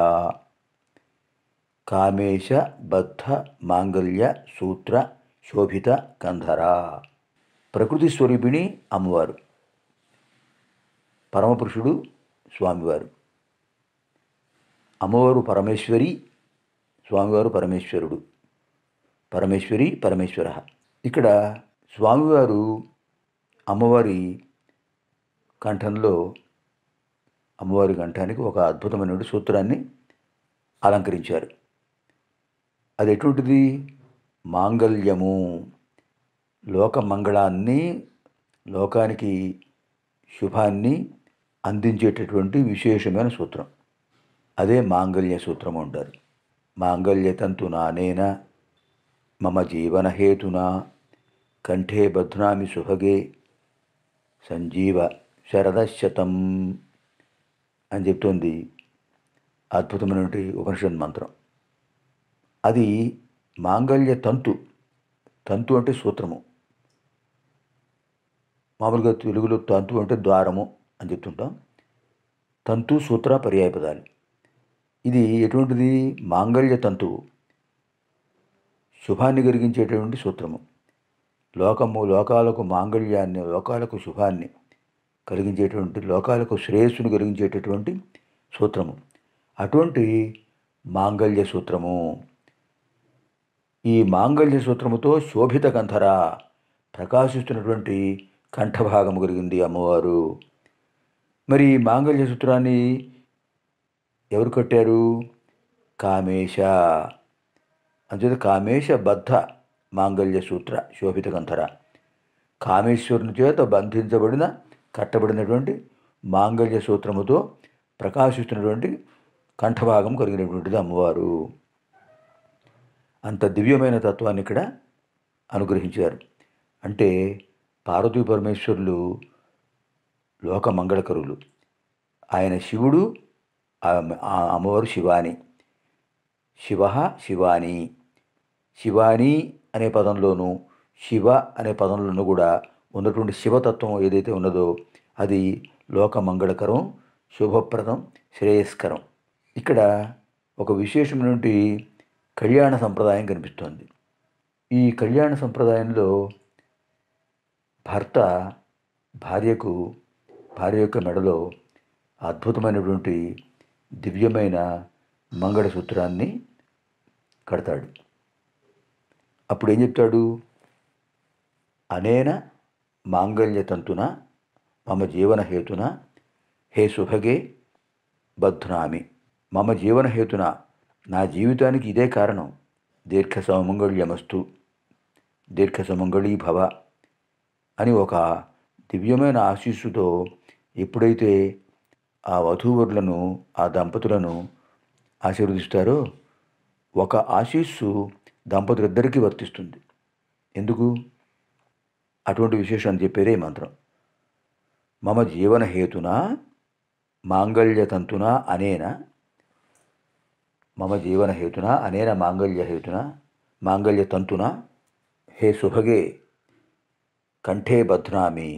కామేశబద్ధ మాంగళ్య సూత్ర శోభిత కంధరా ప్రకృతి స్వరూపిణి అమ్మవారు పరమపురుషుడు స్వామివారు అమ్మవారు పరమేశ్వరి స్వామివారు పరమేశ్వరుడు పరమేశ్వరి పరమేశ్వర ఇక్కడ స్వామివారు అమ్మవారి కంఠంలో అమ్మవారి కంఠానికి ఒక అద్భుతమైనటువంటి సూత్రాన్ని అలంకరించారు అది ఎటువంటిది మాంగళ్యము లోక మంగళాన్ని లోకానికి శుభాన్ని అందించేటటువంటి విశేషమైన సూత్రం అదే మాంగళ్య సూత్రం అంటారు మాంగళ్యతంతు నానేన మమ జీవనహేతునా కంఠే బధ్నామి సుభగే సంజీవ శరదశతం అని చెప్తోంది అద్భుతమైనటువంటి ఉపనిషత్ మంత్రం అది మాంగళ్య తంతు తంతు అంటే సూత్రము మామూలుగా తెలుగులో తంతు అంటే ద్వారము అని చెప్తుంటాం తంతు సూత్ర పర్యాయ పదాలు ఇది ఎటువంటిది మాంగళ్య తంతువు శుభాన్ని కలిగించేటటువంటి సూత్రము లోకము లోకాలకు మాంగళ్యాన్ని లోకాలకు శుభాన్ని కలిగించేటువంటి లోకాలకు శ్రేయస్సును కలిగించేటటువంటి సూత్రము అటువంటి మాంగళ్య సూత్రము ఈ మాంగళ్య సూత్రముతో శోభిత కంధర ప్రకాశిస్తున్నటువంటి కంఠభాగము కలిగింది అమ్మవారు మరి ఈ మాంగళ్య సూత్రాన్ని ఎవరు కట్టారు కామేశ అంచేత కామేశ బద్ధ మాంగళ్య సూత్ర శోభిత కంధర కామేశ్వరుని చేత బంధించబడిన కట్టబడినటువంటి మాంగళ్య సూత్రముతో ప్రకాశిస్తున్నటువంటి కంఠభాగం కలిగినటువంటిది అమ్మవారు అంత దివ్యమైన తత్వాన్ని ఇక్కడ అనుగ్రహించారు అంటే పార్వతీ పరమేశ్వరులు లోక మంగళకరులు ఆయన శివుడు ఆ- ఆ అమ్మవారు శివాని శివ శివాని శివాని అనే పదంలోనూ శివ అనే పదంలోనూ కూడా ఉన్నటువంటి శివతత్వం ఏదైతే ఉన్నదో అది లోక మంగళకరం శుభప్రదం శ్రేయస్కరం ఇక్కడ ఒక విశేషమైనటువంటి కళ్యాణ సంప్రదాయం కనిపిస్తోంది ఈ కళ్యాణ సంప్రదాయంలో భర్త భార్యకు భార్య యొక్క మెడలో అద్భుతమైనటువంటి దివ్యమైన మంగళసూత్రాన్ని కడతాడు అప్పుడు ఏం చెప్తాడు అనేన మాంగళ్యతంతున మమ జీవన హేతున హే సుభగే బధ్నామి మమ జీవన హేతున నా జీవితానికి ఇదే కారణం దీర్ఘ సౌమంగళ్యమస్తు దీర్ఘ సుమంగళీ భవ అని ఒక దివ్యమైన ఆశీస్సుతో ఎప్పుడైతే ఆ వధూవరులను ఆ దంపతులను ఆశీర్వదిస్తారో ఒక ఆశీస్సు దంపతులిద్దరికీ వర్తిస్తుంది ఎందుకు అటువంటి విశేషాన్ని చెప్పేదే ఈ మంత్రం మమ జీవన హేతున మాంగళ్యతంతున అనేన మమ జీవన హేతున అనేన మాంగళ్య హేతున మాంగళ్యతంతున హే సుభగే కంఠే బధ్నామి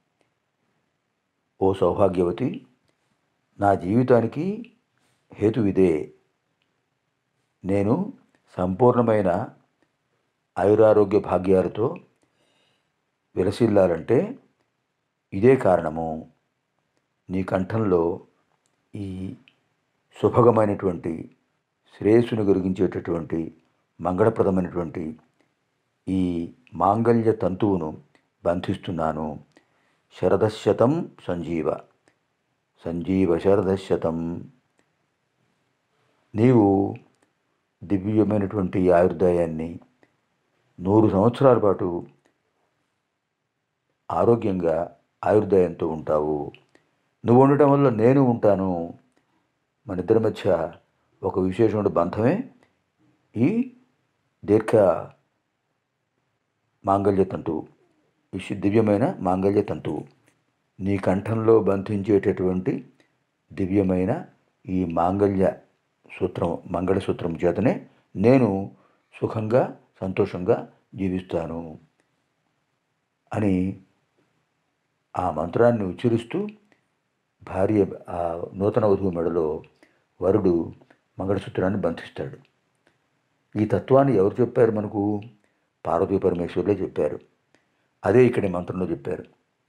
ఓ సౌభాగ్యవతి నా జీవితానికి హేతువిదే నేను సంపూర్ణమైన ఆయురారోగ్య భాగ్యాలతో విలసిల్లాలంటే ఇదే కారణము నీ కంఠంలో ఈ శుభగమైనటువంటి శ్రేయస్సును కలిగించేటటువంటి మంగళప్రదమైనటువంటి ఈ మాంగళ్య తంతువును బంధిస్తున్నాను శరదశతం సంజీవ సంజీవ శరదశతం నీవు దివ్యమైనటువంటి ఆయుర్దాయాన్ని నూరు సంవత్సరాల పాటు ఆరోగ్యంగా ఆయుర్దాయంతో ఉంటావు నువ్వు ఉండటం వల్ల నేను ఉంటాను మన ఇద్దరి మధ్య ఒక విశేషమైన బంధమే ఈ దీర్ఘ మాంగళ్య తంతువు ఈ శి- దివ్యమైన మాంగళ్య తంతువు నీ కంఠంలో బంధించేటటువంటి దివ్యమైన ఈ మాంగళ్య సూత్రం మంగళసూత్రం చేతనే నేను సుఖంగా సంతోషంగా జీవిస్తాను అని ఆ మంత్రాన్ని ఉచ్చరిస్తూ భార్య ఆ నూతన వధువు మెడలో వరుడు మంగళసూత్రాన్ని బంధిస్తాడు ఈ తత్వాన్ని ఎవరు చెప్పారు మనకు పార్వతీ పరమేశ్వరులే చెప్పారు అదే ఇక్కడ ఈ మంత్రంలో చెప్పారు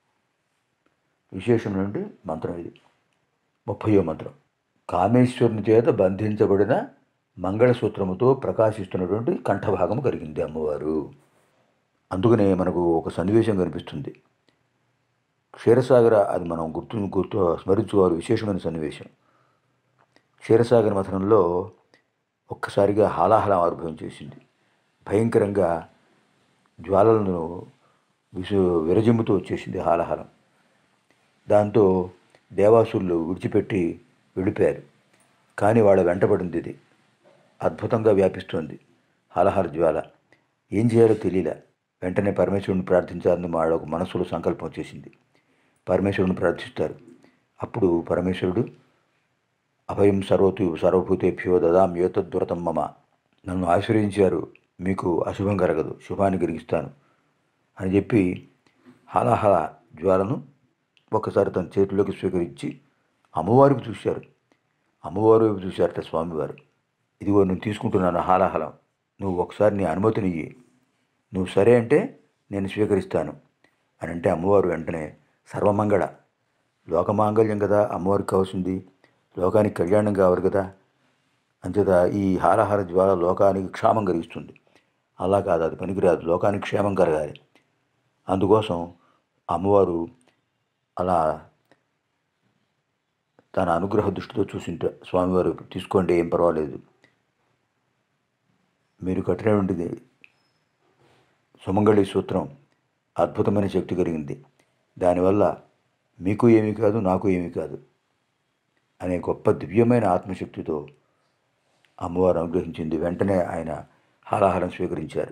విశేషం నుండి మంత్రం ఇది ముప్పయో మంత్రం కామేశ్వరుని చేత బంధించబడిన మంగళసూత్రముతో ప్రకాశిస్తున్నటువంటి కంఠభాగం కలిగింది అమ్మవారు అందుకనే మనకు ఒక సన్నివేశం కనిపిస్తుంది క్షీరసాగర అది మనం గుర్తు గుర్తు స్మరించుకోవాలి విశేషమైన సన్నివేశం క్షీరసాగర మథనంలో ఒక్కసారిగా హాలాహలం ఆవిర్భవం చేసింది భయంకరంగా జ్వాలలను విసు విరజిమ్ముతూ వచ్చేసింది హాలాహలం దాంతో దేవాసురులు విడిచిపెట్టి వెళ్ళిపోయారు కానీ వాళ్ళ వెంటబడింది ఇది అద్భుతంగా వ్యాపిస్తోంది హలహల జ్వాల ఏం చేయాలో తెలియలే వెంటనే పరమేశ్వరుని ప్రార్థించాలని వాళ్ళకు మనస్సులో సంకల్పం వచ్చేసింది పరమేశ్వరుని ప్రార్థిస్తారు అప్పుడు పరమేశ్వరుడు అభయం సర్వతు సర్వభూతేభ్యో దదాం యోతద్వరతం మమ నన్ను ఆశ్రయించారు మీకు అశుభం కలగదు శుభాన్ని కలిగిస్తాను అని చెప్పి హలహల జ్వాలను ఒకసారి తన చేతిలోకి స్వీకరించి అమ్మవారికి చూశారు అమ్మవారు వైపు చూశారట స్వామివారు ఇదిగో నేను తీసుకుంటున్నాను హాలాహలం నువ్వు ఒకసారి నీ అనుమతినియ్యి నువ్వు సరే అంటే నేను స్వీకరిస్తాను అని అంటే అమ్మవారు వెంటనే సర్వమంగళ లోకమాంగళ్యం కదా అమ్మవారికి కావాల్సింది లోకానికి కళ్యాణం కావాలి కదా అంచేత ఈ హారహార జ్వాల లోకానికి క్షేమం కలిగిస్తుంది అలా కాదు అది పనికిరాదు లోకానికి క్షేమం కలగాలి అందుకోసం అమ్మవారు అలా తన అనుగ్రహ దృష్టితో చూసింట స్వామివారు తీసుకోండి ఏం పర్వాలేదు మీరు కట్టినటువంటిది సుమంగళి సూత్రం అద్భుతమైన శక్తి కలిగింది దానివల్ల మీకు ఏమీ కాదు నాకు ఏమీ కాదు అనే గొప్ప దివ్యమైన ఆత్మశక్తితో అమ్మవారు అనుగ్రహించింది వెంటనే ఆయన హాలాహలం స్వీకరించారు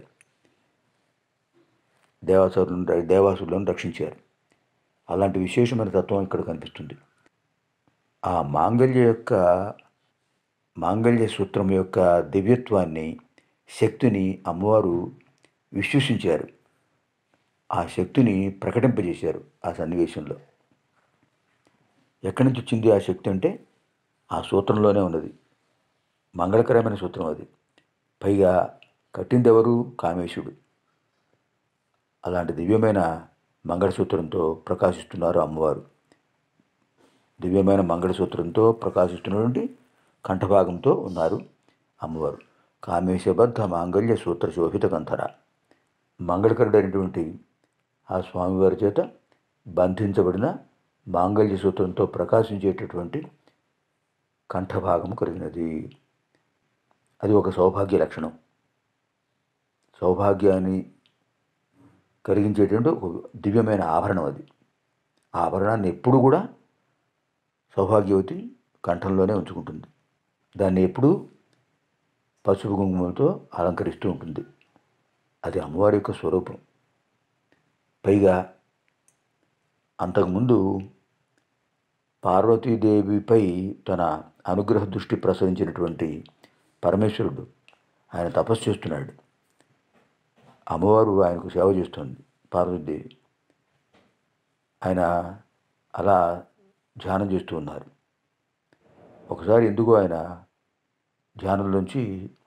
దేవాసురులను దేవాసురులను రక్షించారు అలాంటి విశేషమైన తత్వం ఇక్కడ కనిపిస్తుంది ఆ మాంగళ్య యొక్క మాంగళ్య సూత్రం యొక్క దివ్యత్వాన్ని శక్తిని అమ్మవారు విశ్వసించారు ఆ శక్తిని ప్రకటింపజేశారు ఆ సన్నివేశంలో ఎక్కడి నుంచి వచ్చింది ఆ శక్తి అంటే ఆ సూత్రంలోనే ఉన్నది మంగళకరమైన సూత్రం అది పైగా కట్టింది ఎవరు కామేశుడు అలాంటి దివ్యమైన మంగళసూత్రంతో ప్రకాశిస్తున్నారు అమ్మవారు దివ్యమైన మంగళసూత్రంతో ప్రకాశిస్తున్నటువంటి కంఠభాగంతో ఉన్నారు అమ్మవారు కామేశబద్ధ మాంగళ్య సూత్ర శోభిత కంఠర మంగళకరుడైనటువంటి ఆ స్వామివారి చేత బంధించబడిన మాంగళ్య సూత్రంతో ప్రకాశించేటటువంటి కంఠభాగం కలిగినది అది ఒక సౌభాగ్య లక్షణం సౌభాగ్యాన్ని కలిగించేటువంటి ఒక దివ్యమైన ఆభరణం అది ఆ ఆభరణాన్ని ఎప్పుడు కూడా సౌభాగ్యవతి కంఠంలోనే ఉంచుకుంటుంది దాన్ని ఎప్పుడూ పసుపు కుంకుమలతో అలంకరిస్తూ ఉంటుంది అది అమ్మవారి యొక్క స్వరూపం పైగా అంతకుముందు పార్వతీదేవిపై తన అనుగ్రహ దృష్టి ప్రసరించినటువంటి పరమేశ్వరుడు ఆయన తపస్సు చేస్తున్నాడు అమ్మవారు ఆయనకు సేవ చేస్తుంది పార్వతీదేవి ఆయన అలా ధ్యానం చేస్తూ ఉన్నారు ఒకసారి ఎందుకు ఆయన ధ్యానంలోంచి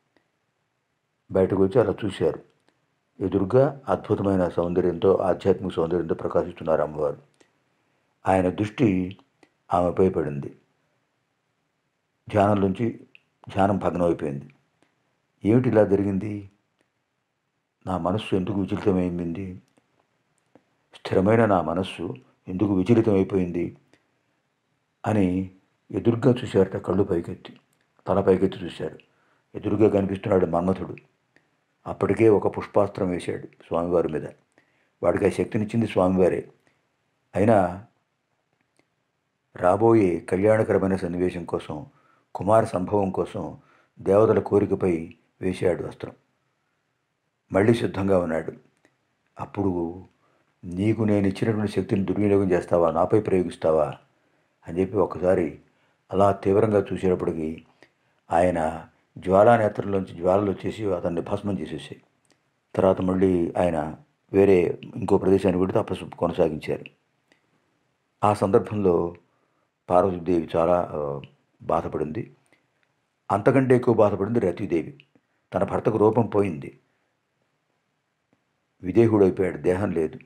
బయటకు వచ్చి అలా చూశారు ఎదురుగా అద్భుతమైన సౌందర్యంతో ఆధ్యాత్మిక సౌందర్యంతో ప్రకాశిస్తున్నారు అమ్మవారు ఆయన దృష్టి ఆమెపై పడింది ధ్యానంలోంచి ధ్యానం భగ్నం అయిపోయింది ఏమిటి ఇలా జరిగింది నా మనస్సు ఎందుకు విచలితమైంది స్థిరమైన నా మనస్సు ఎందుకు విచలితమైపోయింది అని ఎదురుగా చూశారట కళ్ళు పైకెత్తి తల పైకెత్తి చూశారు ఎదురుగా కనిపిస్తున్నాడు మన్మథుడు అప్పటికే ఒక పుష్పాస్త్రం వేశాడు స్వామివారి మీద వాడికి ఆ శక్తినిచ్చింది స్వామివారే అయినా రాబోయే కళ్యాణకరమైన సన్నివేశం కోసం కుమార సంభవం కోసం దేవతల కోరికపై వేశాడు అస్త్రం మళ్ళీ సిద్ధంగా ఉన్నాడు అప్పుడు నీకు నేను ఇచ్చినటువంటి శక్తిని దుర్వినియోగం చేస్తావా నాపై ప్రయోగిస్తావా అని చెప్పి ఒకసారి అలా తీవ్రంగా చూసేటప్పటికి ఆయన జ్వాలానేత్రంలోంచి జ్వాలలు వచ్చేసి అతన్ని భస్మం చేసేసాయి తర్వాత మళ్ళీ ఆయన వేరే ఇంకో ప్రదేశానికి వెళ్ళి తపస్సు కొనసాగించారు ఆ సందర్భంలో పార్వతీదేవి చాలా ఆ, బాధపడింది అంతకంటే ఎక్కువ బాధపడింది రతీదేవి తన భర్తకు రూపం పోయింది విదేహుడైపోయాడు దేహం లేదు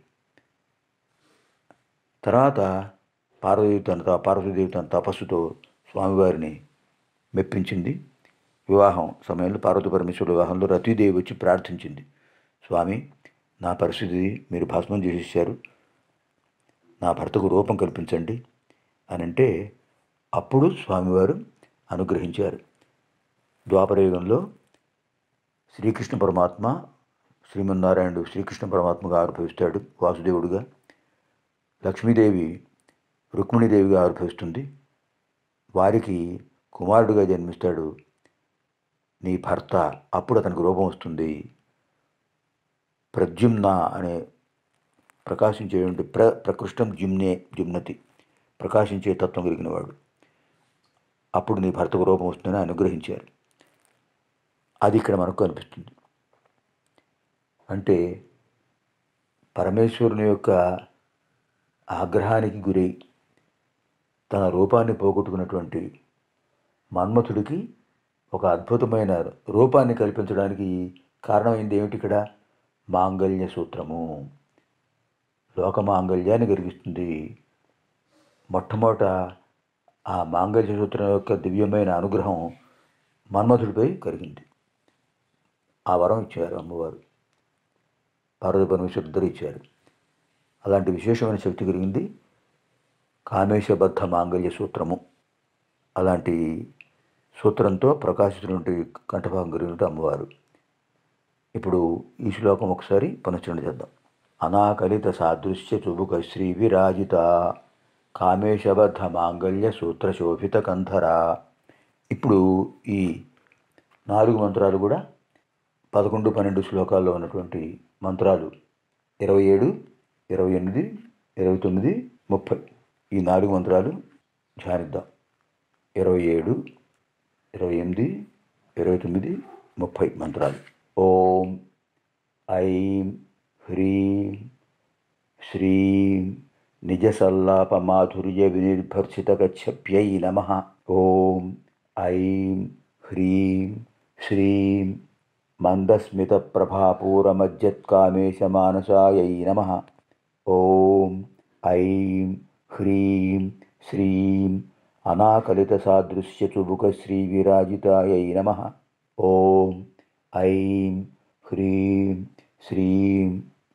తర్వాత పార్వతీదేవి తన పార్వతీదేవి తన తపస్సుతో స్వామివారిని మెప్పించింది వివాహం సమయంలో పార్వతీ పరమేశ్వరుల వివాహంలో రతీదేవి వచ్చి ప్రార్థించింది స్వామి నా పరిస్థితి మీరు భస్మం చేసేసారు నా భర్తకు రూపం కల్పించండి అని అంటే అప్పుడు స్వామివారు అనుగ్రహించారు ద్వాపరయుగంలో శ్రీకృష్ణ పరమాత్మ శ్రీమన్నారాయణుడు శ్రీకృష్ణ పరమాత్మగా ఆవిర్భవిస్తాడు వాసుదేవుడుగా లక్ష్మీదేవి రుక్మిణీదేవిగా ఆవిర్భవిస్తుంది వారికి కుమారుడుగా జన్మిస్తాడు నీ భర్త అప్పుడు అతనికి రూపం వస్తుంది ప్రద్యుమ్న అనే ప్రకాశించేటువంటి ప్ర ప్రకృష్టం జిమ్నే జిమ్నతి ప్రకాశించే తత్వం కలిగిన వాడు అప్పుడు నీ భర్తకు రూపం వస్తుందని అనుగ్రహించారు అది ఇక్కడ మనకు కనిపిస్తుంది అంటే పరమేశ్వరుని యొక్క ఆగ్రహానికి గురై తన రూపాన్ని పోగొట్టుకున్నటువంటి మన్మథుడికి ఒక అద్భుతమైన రూపాన్ని కల్పించడానికి కారణమైంది ఏమిటి ఇక్కడ మాంగళ్య సూత్రము లోక మాంగళ్యాన్ని కలిగిస్తుంది మొట్టమొదట ఆ మాంగళ్య సూత్రం యొక్క దివ్యమైన అనుగ్రహం మన్మథుడిపై కలిగింది ఆ వరం ఇచ్చారు అమ్మవారు పార్వతి పరమేశ్వరు ఇద్దరు ఇచ్చారు అలాంటి విశేషమైన శక్తి కలిగింది కామేశబద్ధ మాంగళ్య సూత్రము అలాంటి సూత్రంతో ప్రకాశిస్తున్నటువంటి కంఠభాగం కలిగినట్టు అమ్మవారు ఇప్పుడు ఈ శ్లోకం ఒకసారి పునశ్చరణ చేద్దాం అనాకలిత సాదృశ్య చుబుక శ్రీ విరాజిత కామేశబద్ధ మాంగళ్య సూత్ర శోభిత కంధర ఇప్పుడు ఈ నాలుగు మంత్రాలు కూడా పదకొండు పన్నెండు శ్లోకాల్లో ఉన్నటువంటి మంత్రాలు ఇరవై ఏడు ఇరవై ఎనిమిది ఇరవై తొమ్మిది ముప్పై ఈ నాలుగు మంత్రాలు ధ్యానిద్దాం ఇరవై ఏడు ఇరవై ఎనిమిది ఇరవై తొమ్మిది ముప్పై మంత్రాలు ఓం ఐం హ్రీం శ్రీం నిజసల్లాపమాధుర్య వినిర్భర్సితగచ్చప్యై నమ ఓం ఐం హ్రీం శ్రీం మందస్మితప్రభాపూరమజ్జత్కామేశమానసాయై నమ ఓం ఐం హ్రీం శ్రీం అనాకలితసాదృశ్యచుబుకశ్రీవిరాజితాయై నమ ఓం ఐం హ్రీం శ్రీం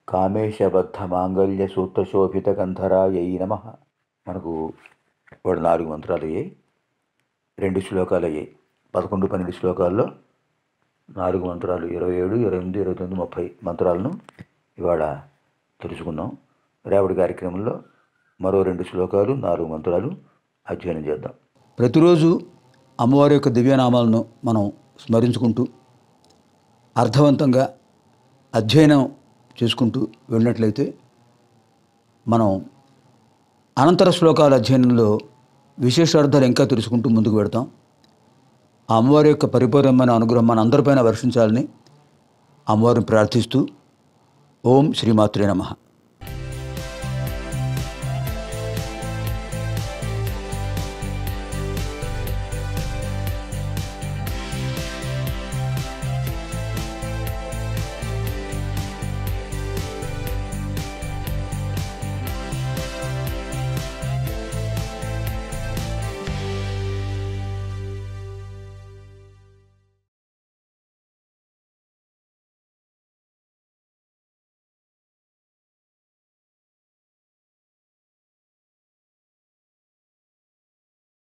కామేశబద్ధమాంగళ్యసూత్రశోభితగంధరాయై నమ మనకు వాడు నాలుగు మంత్రాలు అయ్యాయి రెండు శ్లోకాలు అయ్యాయి పదకొండు పన్నెండు శ్లోకాల్లో నాలుగు మంత్రాలు ఇరవై ఏడు ఇరవై ఎనిమిది ఇరవై తొమ్మిది ముప్పై మంత్రాలను ఇవాళ తెలుసుకున్నాం రేవడి కార్యక్రమంలో మరో రెండు శ్లోకాలు నాలుగు మంత్రాలు అధ్యయనం చేద్దాం ప్రతిరోజు అమ్మవారి యొక్క దివ్యనామాలను మనం స్మరించుకుంటూ అర్థవంతంగా అధ్యయనం చేసుకుంటూ వెళ్ళినట్లయితే మనం అనంతర శ్లోకాల అధ్యయనంలో విశేషార్థాలు ఇంకా తెలుసుకుంటూ ముందుకు పెడతాం ఆ అమ్మవారి యొక్క పరిపూర్ణమైన అనుగ్రహం మన అందరిపైన వర్షించాలని అమ్మవారిని ప్రార్థిస్తూ ఓం శ్రీమాత్రే నమః